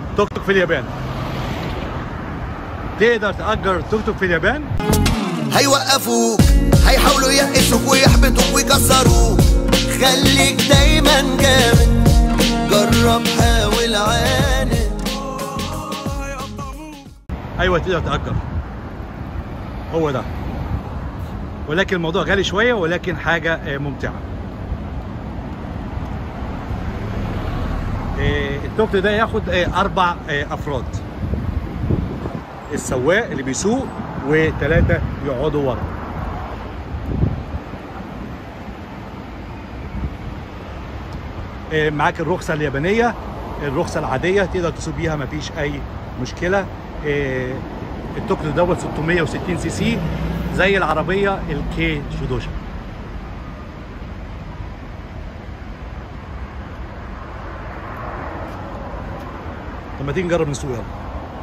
توك توك في اليابان تقدر تأجر توك توك في اليابان هيوقفوك هيحاولوا يقسوك ويحبطوك ويكسروك خليك دايما جامد جرب حاول عاند ايوه تقدر تأجر هو ده ولكن الموضوع غالي شويه ولكن حاجه آه، ممتعه آه، التوك توك ده ياخد آه، اربع آه، افراد السواق اللي بيسوق وثلاثه يقعدوا ورا آه، معاك الرخصه اليابانيه الرخصه العاديه تقدر تسوق بيها مفيش اي مشكله آه، التوك توك دوت 660 سي سي زي العربيه الكي شودوشا طب ما تيجي نجرب نسوق يلا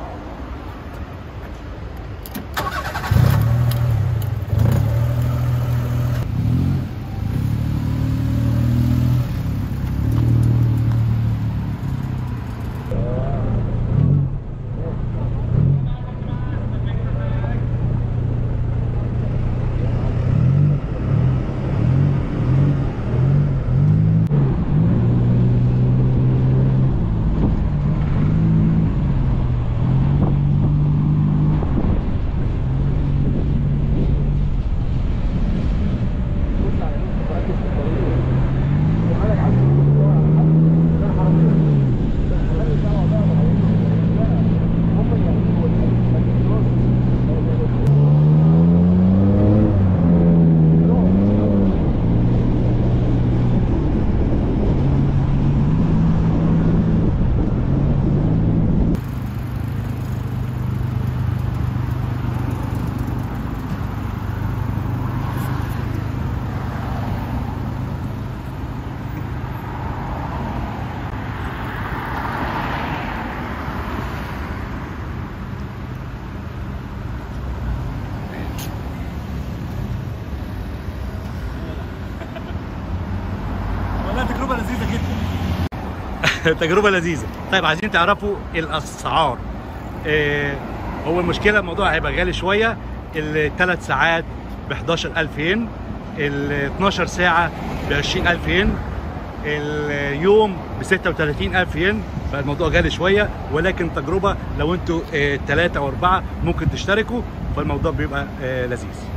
والله تجربة لذيذة جدا تجربة لذيذة طيب عايزين تعرفوا الأسعار آه هو المشكلة الموضوع هيبقى غالي شوية الثلاث ساعات ب 11000 ين ال 12 ساعة ب 20000 ين اليوم ب 36000 ين فالموضوع غالي شوية ولكن تجربة لو انتوا ثلاثة أو أربعة ممكن تشتركوا فالموضوع بيبقى آه لذيذ